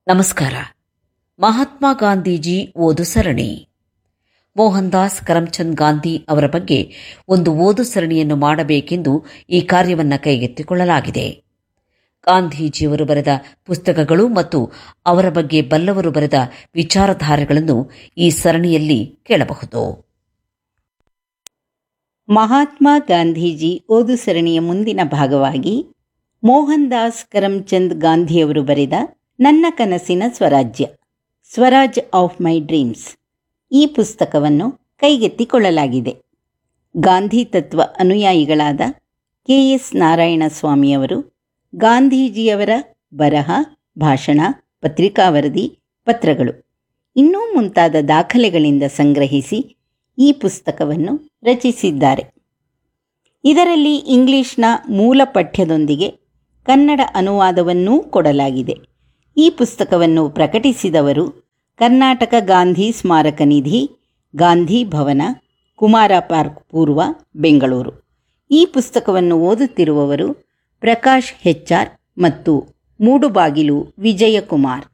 ನಮಸ್ಕಾರ ಮಹಾತ್ಮ ಗಾಂಧೀಜಿ ಓದು ಸರಣಿ ಮೋಹನ್ ದಾಸ್ ಕರಮ್ಚಂದ್ ಗಾಂಧಿ ಅವರ ಬಗ್ಗೆ ಒಂದು ಓದು ಸರಣಿಯನ್ನು ಮಾಡಬೇಕೆಂದು ಈ ಕಾರ್ಯವನ್ನು ಕೈಗೆತ್ತಿಕೊಳ್ಳಲಾಗಿದೆ ಗಾಂಧೀಜಿಯವರು ಬರೆದ ಪುಸ್ತಕಗಳು ಮತ್ತು ಅವರ ಬಗ್ಗೆ ಬಲ್ಲವರು ಬರೆದ ವಿಚಾರಧಾರೆಗಳನ್ನು ಈ ಸರಣಿಯಲ್ಲಿ ಕೇಳಬಹುದು ಮಹಾತ್ಮ ಗಾಂಧೀಜಿ ಓದು ಸರಣಿಯ ಮುಂದಿನ ಭಾಗವಾಗಿ ಮೋಹನ್ ದಾಸ್ ಕರಮ್ಚಂದ್ ಗಾಂಧಿಯವರು ಬರೆದ ನನ್ನ ಕನಸಿನ ಸ್ವರಾಜ್ಯ ಸ್ವರಾಜ್ ಆಫ್ ಮೈ ಡ್ರೀಮ್ಸ್ ಈ ಪುಸ್ತಕವನ್ನು ಕೈಗೆತ್ತಿಕೊಳ್ಳಲಾಗಿದೆ ಗಾಂಧಿ ತತ್ವ ಅನುಯಾಯಿಗಳಾದ ಕೆ ಎಸ್ ನಾರಾಯಣಸ್ವಾಮಿಯವರು ಗಾಂಧೀಜಿಯವರ ಬರಹ ಭಾಷಣ ಪತ್ರಿಕಾ ವರದಿ ಪತ್ರಗಳು ಇನ್ನೂ ಮುಂತಾದ ದಾಖಲೆಗಳಿಂದ ಸಂಗ್ರಹಿಸಿ ಈ ಪುಸ್ತಕವನ್ನು ರಚಿಸಿದ್ದಾರೆ ಇದರಲ್ಲಿ ಇಂಗ್ಲಿಷ್ನ ಮೂಲ ಪಠ್ಯದೊಂದಿಗೆ ಕನ್ನಡ ಅನುವಾದವನ್ನೂ ಕೊಡಲಾಗಿದೆ ಈ ಪುಸ್ತಕವನ್ನು ಪ್ರಕಟಿಸಿದವರು ಕರ್ನಾಟಕ ಗಾಂಧಿ ಸ್ಮಾರಕ ನಿಧಿ ಗಾಂಧಿ ಭವನ ಕುಮಾರ ಪಾರ್ಕ್ ಪೂರ್ವ ಬೆಂಗಳೂರು ಈ ಪುಸ್ತಕವನ್ನು ಓದುತ್ತಿರುವವರು ಪ್ರಕಾಶ್ ಹೆಚ್ಆರ್ ಮತ್ತು ಮೂಡುಬಾಗಿಲು ವಿಜಯಕುಮಾರ್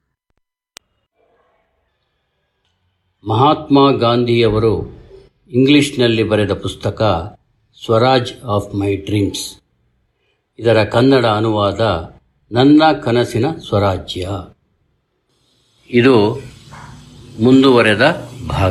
ಮಹಾತ್ಮ ಗಾಂಧಿಯವರು ಇಂಗ್ಲಿಷ್ನಲ್ಲಿ ಬರೆದ ಪುಸ್ತಕ ಸ್ವರಾಜ್ ಆಫ್ ಮೈ ಡ್ರೀಮ್ಸ್ ಇದರ ಕನ್ನಡ ಅನುವಾದ ನನ್ನ ಕನಸಿನ ಸ್ವರಾಜ್ಯ ಇದು ಮುಂದುವರೆದ ಭಾಗ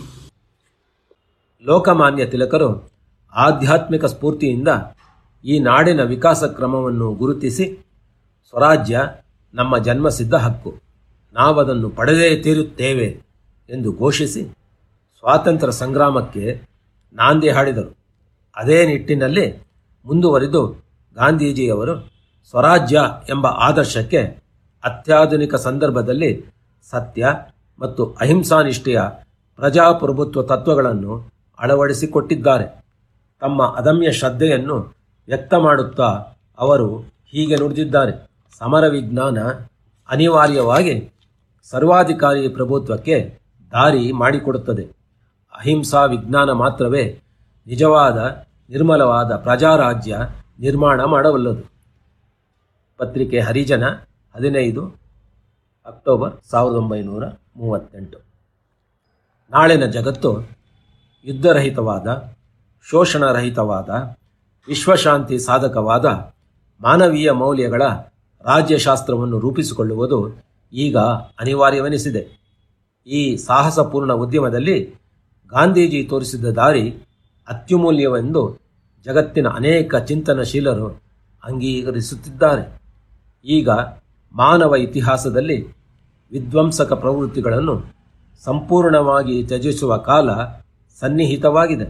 ಲೋಕಮಾನ್ಯ ತಿಲಕರು ಆಧ್ಯಾತ್ಮಿಕ ಸ್ಫೂರ್ತಿಯಿಂದ ಈ ನಾಡಿನ ವಿಕಾಸ ಕ್ರಮವನ್ನು ಗುರುತಿಸಿ ಸ್ವರಾಜ್ಯ ನಮ್ಮ ಜನ್ಮಸಿದ್ಧ ಹಕ್ಕು ನಾವದನ್ನು ಪಡೆದೇ ತೀರುತ್ತೇವೆ ಎಂದು ಘೋಷಿಸಿ ಸ್ವಾತಂತ್ರ್ಯ ಸಂಗ್ರಾಮಕ್ಕೆ ನಾಂದಿ ಹಾಡಿದರು ಅದೇ ನಿಟ್ಟಿನಲ್ಲಿ ಮುಂದುವರಿದು ಗಾಂಧೀಜಿಯವರು ಸ್ವರಾಜ್ಯ ಎಂಬ ಆದರ್ಶಕ್ಕೆ ಅತ್ಯಾಧುನಿಕ ಸಂದರ್ಭದಲ್ಲಿ ಸತ್ಯ ಮತ್ತು ಅಹಿಂಸಾನಿಷ್ಠೆಯ ಪ್ರಜಾಪ್ರಭುತ್ವ ತತ್ವಗಳನ್ನು ಅಳವಡಿಸಿಕೊಟ್ಟಿದ್ದಾರೆ ತಮ್ಮ ಅದಮ್ಯ ಶ್ರದ್ಧೆಯನ್ನು ವ್ಯಕ್ತ ಮಾಡುತ್ತಾ ಅವರು ಹೀಗೆ ನುಡಿದಿದ್ದಾರೆ ಸಮರ ವಿಜ್ಞಾನ ಅನಿವಾರ್ಯವಾಗಿ ಸರ್ವಾಧಿಕಾರಿ ಪ್ರಭುತ್ವಕ್ಕೆ ದಾರಿ ಮಾಡಿಕೊಡುತ್ತದೆ ಅಹಿಂಸಾ ವಿಜ್ಞಾನ ಮಾತ್ರವೇ ನಿಜವಾದ ನಿರ್ಮಲವಾದ ಪ್ರಜಾರಾಜ್ಯ ನಿರ್ಮಾಣ ಮಾಡಬಲ್ಲದು ಪತ್ರಿಕೆ ಹರಿಜನ ಹದಿನೈದು ಅಕ್ಟೋಬರ್ ಸಾವಿರದ ಒಂಬೈನೂರ ಮೂವತ್ತೆಂಟು ನಾಳಿನ ಜಗತ್ತು ಯುದ್ಧರಹಿತವಾದ ಶೋಷಣರಹಿತವಾದ ವಿಶ್ವಶಾಂತಿ ಸಾಧಕವಾದ ಮಾನವೀಯ ಮೌಲ್ಯಗಳ ರಾಜ್ಯಶಾಸ್ತ್ರವನ್ನು ರೂಪಿಸಿಕೊಳ್ಳುವುದು ಈಗ ಅನಿವಾರ್ಯವೆನಿಸಿದೆ ಈ ಸಾಹಸಪೂರ್ಣ ಉದ್ಯಮದಲ್ಲಿ ಗಾಂಧೀಜಿ ತೋರಿಸಿದ ದಾರಿ ಅತ್ಯುಮೂಲ್ಯವೆಂದು ಜಗತ್ತಿನ ಅನೇಕ ಚಿಂತನಶೀಲರು ಅಂಗೀಕರಿಸುತ್ತಿದ್ದಾರೆ ಈಗ ಮಾನವ ಇತಿಹಾಸದಲ್ಲಿ ವಿಧ್ವಂಸಕ ಪ್ರವೃತ್ತಿಗಳನ್ನು ಸಂಪೂರ್ಣವಾಗಿ ತ್ಯಜಿಸುವ ಕಾಲ ಸನ್ನಿಹಿತವಾಗಿದೆ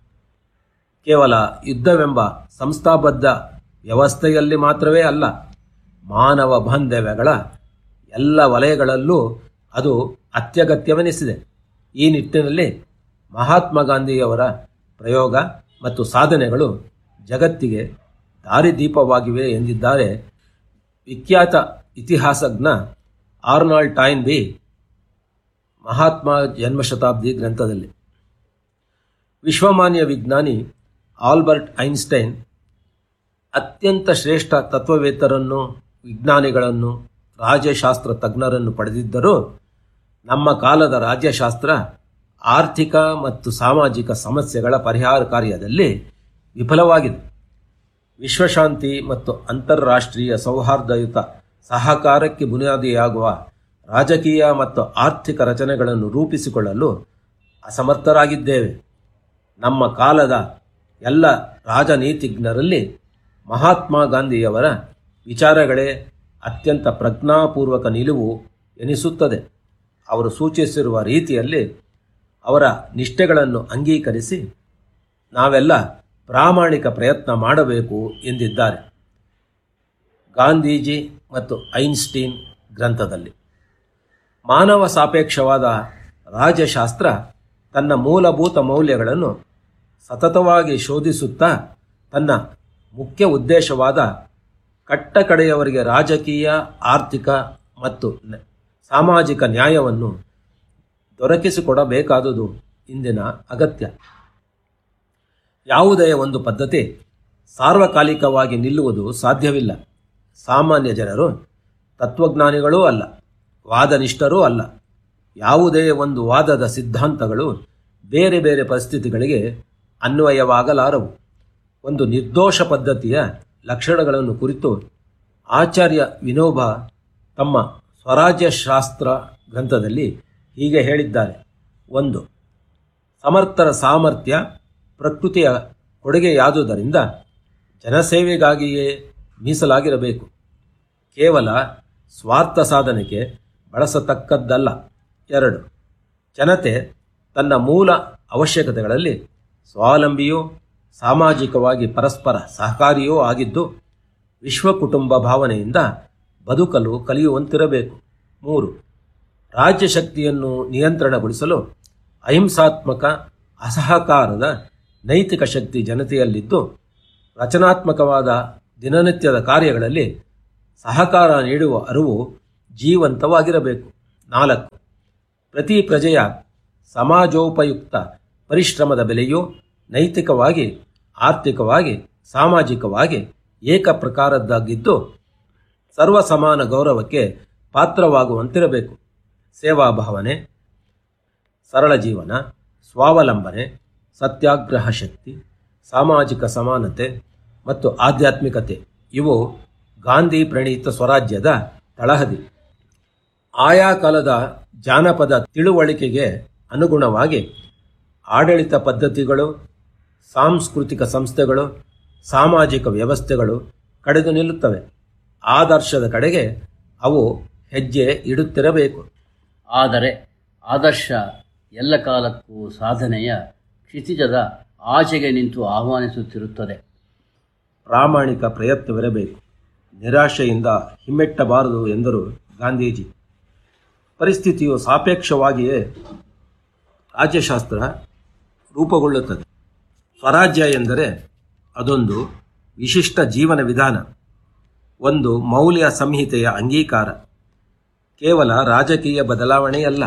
ಕೇವಲ ಯುದ್ಧವೆಂಬ ಸಂಸ್ಥಾಬದ್ಧ ವ್ಯವಸ್ಥೆಯಲ್ಲಿ ಮಾತ್ರವೇ ಅಲ್ಲ ಮಾನವ ಬಾಂಧವ್ಯಗಳ ಎಲ್ಲ ವಲಯಗಳಲ್ಲೂ ಅದು ಅತ್ಯಗತ್ಯವೆನಿಸಿದೆ ಈ ನಿಟ್ಟಿನಲ್ಲಿ ಮಹಾತ್ಮ ಗಾಂಧಿಯವರ ಪ್ರಯೋಗ ಮತ್ತು ಸಾಧನೆಗಳು ಜಗತ್ತಿಗೆ ದಾರಿದೀಪವಾಗಿವೆ ಎಂದಿದ್ದಾರೆ ವಿಖ್ಯಾತ ಇತಿಹಾಸಜ್ಞ ಆರ್ನಾಲ್ಡ್ ಟೈನ್ ಬಿ ಮಹಾತ್ಮ ಜನ್ಮಶತಾಬ್ದಿ ಗ್ರಂಥದಲ್ಲಿ ವಿಶ್ವಮಾನ್ಯ ವಿಜ್ಞಾನಿ ಆಲ್ಬರ್ಟ್ ಐನ್ಸ್ಟೈನ್ ಅತ್ಯಂತ ಶ್ರೇಷ್ಠ ತತ್ವವೇತ್ತರನ್ನು ವಿಜ್ಞಾನಿಗಳನ್ನು ರಾಜ್ಯಶಾಸ್ತ್ರ ತಜ್ಞರನ್ನು ಪಡೆದಿದ್ದರೂ ನಮ್ಮ ಕಾಲದ ರಾಜ್ಯಶಾಸ್ತ್ರ ಆರ್ಥಿಕ ಮತ್ತು ಸಾಮಾಜಿಕ ಸಮಸ್ಯೆಗಳ ಪರಿಹಾರ ಕಾರ್ಯದಲ್ಲಿ ವಿಫಲವಾಗಿದೆ ವಿಶ್ವಶಾಂತಿ ಮತ್ತು ಅಂತಾರಾಷ್ಟ್ರೀಯ ಸೌಹಾರ್ದಯುತ ಸಹಕಾರಕ್ಕೆ ಬುನಿಯಾದಿಯಾಗುವ ರಾಜಕೀಯ ಮತ್ತು ಆರ್ಥಿಕ ರಚನೆಗಳನ್ನು ರೂಪಿಸಿಕೊಳ್ಳಲು ಅಸಮರ್ಥರಾಗಿದ್ದೇವೆ ನಮ್ಮ ಕಾಲದ ಎಲ್ಲ ರಾಜನೀತಿಜ್ಞರಲ್ಲಿ ಮಹಾತ್ಮ ಗಾಂಧಿಯವರ ವಿಚಾರಗಳೇ ಅತ್ಯಂತ ಪ್ರಜ್ಞಾಪೂರ್ವಕ ನಿಲುವು ಎನಿಸುತ್ತದೆ ಅವರು ಸೂಚಿಸಿರುವ ರೀತಿಯಲ್ಲಿ ಅವರ ನಿಷ್ಠೆಗಳನ್ನು ಅಂಗೀಕರಿಸಿ ನಾವೆಲ್ಲ ಪ್ರಾಮಾಣಿಕ ಪ್ರಯತ್ನ ಮಾಡಬೇಕು ಎಂದಿದ್ದಾರೆ ಗಾಂಧೀಜಿ ಮತ್ತು ಐನ್ಸ್ಟೀನ್ ಗ್ರಂಥದಲ್ಲಿ ಮಾನವ ಸಾಪೇಕ್ಷವಾದ ರಾಜ್ಯಶಾಸ್ತ್ರ ತನ್ನ ಮೂಲಭೂತ ಮೌಲ್ಯಗಳನ್ನು ಸತತವಾಗಿ ಶೋಧಿಸುತ್ತಾ ತನ್ನ ಮುಖ್ಯ ಉದ್ದೇಶವಾದ ಕಟ್ಟಕಡೆಯವರಿಗೆ ರಾಜಕೀಯ ಆರ್ಥಿಕ ಮತ್ತು ನ- ಸಾಮಾಜಿಕ ನ್ಯಾಯವನ್ನು ದೊರಕಿಸಿಕೊಡಬೇಕಾದುದು ಇಂದಿನ ಅಗತ್ಯ ಯಾವುದೇ ಒಂದು ಪದ್ಧತಿ ಸಾರ್ವಕಾಲಿಕವಾಗಿ ನಿಲ್ಲುವುದು ಸಾಧ್ಯವಿಲ್ಲ ಸಾಮಾನ್ಯ ಜನರು ತತ್ವಜ್ಞಾನಿಗಳೂ ಅಲ್ಲ ವಾದನಿಷ್ಠರೂ ಅಲ್ಲ ಯಾವುದೇ ಒಂದು ವಾದದ ಸಿದ್ಧಾಂತಗಳು ಬೇರೆ ಬೇರೆ ಪರಿಸ್ಥಿತಿಗಳಿಗೆ ಅನ್ವಯವಾಗಲಾರವು ಒಂದು ನಿರ್ದೋಷ ಪದ್ಧತಿಯ ಲಕ್ಷಣಗಳನ್ನು ಕುರಿತು ಆಚಾರ್ಯ ವಿನೋಬ ತಮ್ಮ ಸ್ವರಾಜ್ಯ ಶಾಸ್ತ್ರ ಗ್ರಂಥದಲ್ಲಿ ಹೀಗೆ ಹೇಳಿದ್ದಾರೆ ಒಂದು ಸಮರ್ಥರ ಸಾಮರ್ಥ್ಯ ಪ್ರಕೃತಿಯ ಕೊಡುಗೆಯಾದುದರಿಂದ ಜನಸೇವೆಗಾಗಿಯೇ ಮೀಸಲಾಗಿರಬೇಕು ಕೇವಲ ಸ್ವಾರ್ಥ ಸಾಧನೆಗೆ ಬಳಸತಕ್ಕದ್ದಲ್ಲ ಎರಡು ಜನತೆ ತನ್ನ ಮೂಲ ಅವಶ್ಯಕತೆಗಳಲ್ಲಿ ಸ್ವಾವಲಂಬಿಯೂ ಸಾಮಾಜಿಕವಾಗಿ ಪರಸ್ಪರ ಸಹಕಾರಿಯೂ ಆಗಿದ್ದು ವಿಶ್ವ ಕುಟುಂಬ ಭಾವನೆಯಿಂದ ಬದುಕಲು ಕಲಿಯುವಂತಿರಬೇಕು ಮೂರು ರಾಜ್ಯ ಶಕ್ತಿಯನ್ನು ನಿಯಂತ್ರಣಗೊಳಿಸಲು ಅಹಿಂಸಾತ್ಮಕ ಅಸಹಕಾರದ ನೈತಿಕ ಶಕ್ತಿ ಜನತೆಯಲ್ಲಿದ್ದು ರಚನಾತ್ಮಕವಾದ ದಿನನಿತ್ಯದ ಕಾರ್ಯಗಳಲ್ಲಿ ಸಹಕಾರ ನೀಡುವ ಅರಿವು ಜೀವಂತವಾಗಿರಬೇಕು ನಾಲ್ಕು ಪ್ರತಿ ಪ್ರಜೆಯ ಸಮಾಜೋಪಯುಕ್ತ ಪರಿಶ್ರಮದ ಬೆಲೆಯು ನೈತಿಕವಾಗಿ ಆರ್ಥಿಕವಾಗಿ ಸಾಮಾಜಿಕವಾಗಿ ಏಕ ಪ್ರಕಾರದ್ದಾಗಿದ್ದು ಸರ್ವ ಸಮಾನ ಗೌರವಕ್ಕೆ ಪಾತ್ರವಾಗುವಂತಿರಬೇಕು ಸೇವಾ ಭಾವನೆ ಸರಳ ಜೀವನ ಸ್ವಾವಲಂಬನೆ ಸತ್ಯಾಗ್ರಹ ಶಕ್ತಿ ಸಾಮಾಜಿಕ ಸಮಾನತೆ ಮತ್ತು ಆಧ್ಯಾತ್ಮಿಕತೆ ಇವು ಗಾಂಧಿ ಪ್ರಣೀತ ಸ್ವರಾಜ್ಯದ ತಳಹದಿ ಆಯಾ ಕಾಲದ ಜಾನಪದ ತಿಳುವಳಿಕೆಗೆ ಅನುಗುಣವಾಗಿ ಆಡಳಿತ ಪದ್ಧತಿಗಳು ಸಾಂಸ್ಕೃತಿಕ ಸಂಸ್ಥೆಗಳು ಸಾಮಾಜಿಕ ವ್ಯವಸ್ಥೆಗಳು ಕಡೆದು ನಿಲ್ಲುತ್ತವೆ ಆದರ್ಶದ ಕಡೆಗೆ ಅವು ಹೆಜ್ಜೆ ಇಡುತ್ತಿರಬೇಕು ಆದರೆ ಆದರ್ಶ ಎಲ್ಲ ಕಾಲಕ್ಕೂ ಸಾಧನೆಯ ಕ್ಷಿತಿಜದ ಆಚೆಗೆ ನಿಂತು ಆಹ್ವಾನಿಸುತ್ತಿರುತ್ತದೆ ಪ್ರಾಮಾಣಿಕ ಪ್ರಯತ್ನವಿರಬೇಕು ನಿರಾಶೆಯಿಂದ ಹಿಮ್ಮೆಟ್ಟಬಾರದು ಎಂದರು ಗಾಂಧೀಜಿ ಪರಿಸ್ಥಿತಿಯು ಸಾಪೇಕ್ಷವಾಗಿಯೇ ರಾಜ್ಯಶಾಸ್ತ್ರ ರೂಪುಗೊಳ್ಳುತ್ತದೆ ಸ್ವರಾಜ್ಯ ಎಂದರೆ ಅದೊಂದು ವಿಶಿಷ್ಟ ಜೀವನ ವಿಧಾನ ಒಂದು ಮೌಲ್ಯ ಸಂಹಿತೆಯ ಅಂಗೀಕಾರ ಕೇವಲ ರಾಜಕೀಯ ಬದಲಾವಣೆಯಲ್ಲ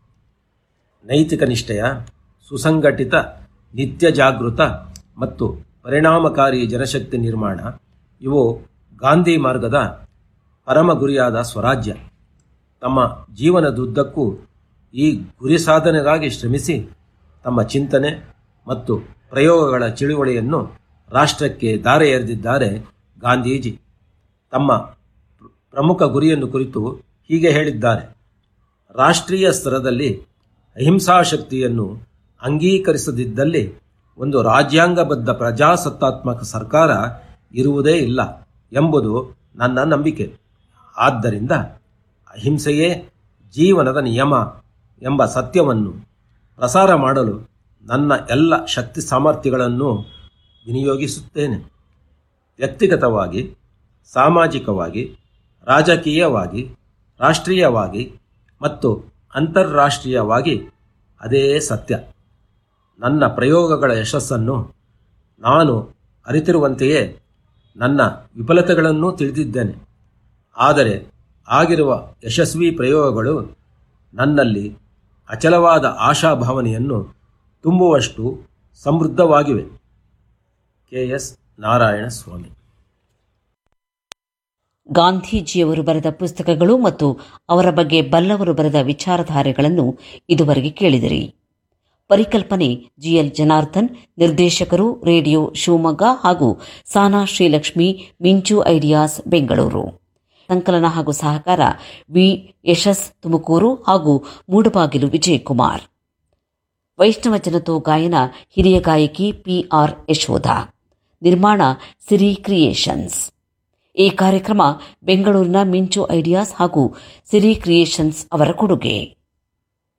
ನೈತಿಕ ನಿಷ್ಠೆಯ ಸುಸಂಘಟಿತ ನಿತ್ಯ ಜಾಗೃತ ಮತ್ತು ಪರಿಣಾಮಕಾರಿ ಜನಶಕ್ತಿ ನಿರ್ಮಾಣ ಇವು ಗಾಂಧಿ ಮಾರ್ಗದ ಪರಮ ಗುರಿಯಾದ ಸ್ವರಾಜ್ಯ ತಮ್ಮ ಜೀವನದುದ್ದಕ್ಕೂ ಈ ಗುರಿ ಸಾಧನೆಗಾಗಿ ಶ್ರಮಿಸಿ ತಮ್ಮ ಚಿಂತನೆ ಮತ್ತು ಪ್ರಯೋಗಗಳ ಚಿಳುವಳಿಯನ್ನು ರಾಷ್ಟ್ರಕ್ಕೆ ದಾರೆ ಎರೆದಿದ್ದಾರೆ ಗಾಂಧೀಜಿ ತಮ್ಮ ಪ್ರ- ಪ್ರಮುಖ ಗುರಿಯನ್ನು ಕುರಿತು ಹೀಗೆ ಹೇಳಿದ್ದಾರೆ ರಾಷ್ಟ್ರೀಯ ಸ್ತರದಲ್ಲಿ ಅಹಿಂಸಾ ಶಕ್ತಿಯನ್ನು ಅಂಗೀಕರಿಸದಿದ್ದಲ್ಲಿ ಒಂದು ರಾಜ್ಯಾಂಗಬದ್ಧ ಪ್ರಜಾಸತ್ತಾತ್ಮಕ ಸರ್ಕಾರ ಇರುವುದೇ ಇಲ್ಲ ಎಂಬುದು ನನ್ನ ನಂಬಿಕೆ ಆದ್ದರಿಂದ ಅಹಿಂಸೆಯೇ ಜೀವನದ ನಿಯಮ ಎಂಬ ಸತ್ಯವನ್ನು ಪ್ರಸಾರ ಮಾಡಲು ನನ್ನ ಎಲ್ಲ ಶಕ್ತಿ ಸಾಮರ್ಥ್ಯಗಳನ್ನು ವಿನಿಯೋಗಿಸುತ್ತೇನೆ ವ್ಯಕ್ತಿಗತವಾಗಿ ಸಾಮಾಜಿಕವಾಗಿ ರಾಜಕೀಯವಾಗಿ ರಾಷ್ಟ್ರೀಯವಾಗಿ ಮತ್ತು ಅಂತಾರಾಷ್ಟ್ರೀಯವಾಗಿ ಅದೇ ಸತ್ಯ ನನ್ನ ಪ್ರಯೋಗಗಳ ಯಶಸ್ಸನ್ನು ನಾನು ಅರಿತಿರುವಂತೆಯೇ ನನ್ನ ವಿಫಲತೆಗಳನ್ನೂ ತಿಳಿದಿದ್ದೇನೆ ಆದರೆ ಆಗಿರುವ ಯಶಸ್ವಿ ಪ್ರಯೋಗಗಳು ನನ್ನಲ್ಲಿ ಅಚಲವಾದ ಆಶಾಭಾವನೆಯನ್ನು ತುಂಬುವಷ್ಟು ಸಮೃದ್ಧವಾಗಿವೆ ಕೆ ಎಸ್ ನಾರಾಯಣ ಸ್ವಾಮಿ ಗಾಂಧೀಜಿಯವರು ಬರೆದ ಪುಸ್ತಕಗಳು ಮತ್ತು ಅವರ ಬಗ್ಗೆ ಬಲ್ಲವರು ಬರೆದ ವಿಚಾರಧಾರೆಗಳನ್ನು ಇದುವರೆಗೆ ಕೇಳಿದಿರಿ ಪರಿಕಲ್ಪನೆ ಜಿಎಲ್ ಜನಾರ್ದನ್ ನಿರ್ದೇಶಕರು ರೇಡಿಯೋ ಶಿವಮೊಗ್ಗ ಹಾಗೂ ಸಾನಾ ಶ್ರೀಲಕ್ಷ್ಮಿ ಮಿಂಚು ಐಡಿಯಾಸ್ ಬೆಂಗಳೂರು ಸಂಕಲನ ಹಾಗೂ ಸಹಕಾರ ವಿ ಯಶಸ್ ತುಮಕೂರು ಹಾಗೂ ಮೂಡಬಾಗಿಲು ವಿಜಯಕುಮಾರ್ ವೈಷ್ಣವ ಜನತೋ ಗಾಯನ ಹಿರಿಯ ಗಾಯಕಿ ಪಿಆರ್ ಯಶೋಧ ನಿರ್ಮಾಣ ಸಿರಿ ಕ್ರಿಯೇಷನ್ಸ್ ಈ ಕಾರ್ಯಕ್ರಮ ಬೆಂಗಳೂರಿನ ಮಿಂಚು ಐಡಿಯಾಸ್ ಹಾಗೂ ಸಿರಿ ಕ್ರಿಯೇಷನ್ಸ್ ಅವರ ಕೊಡುಗೆ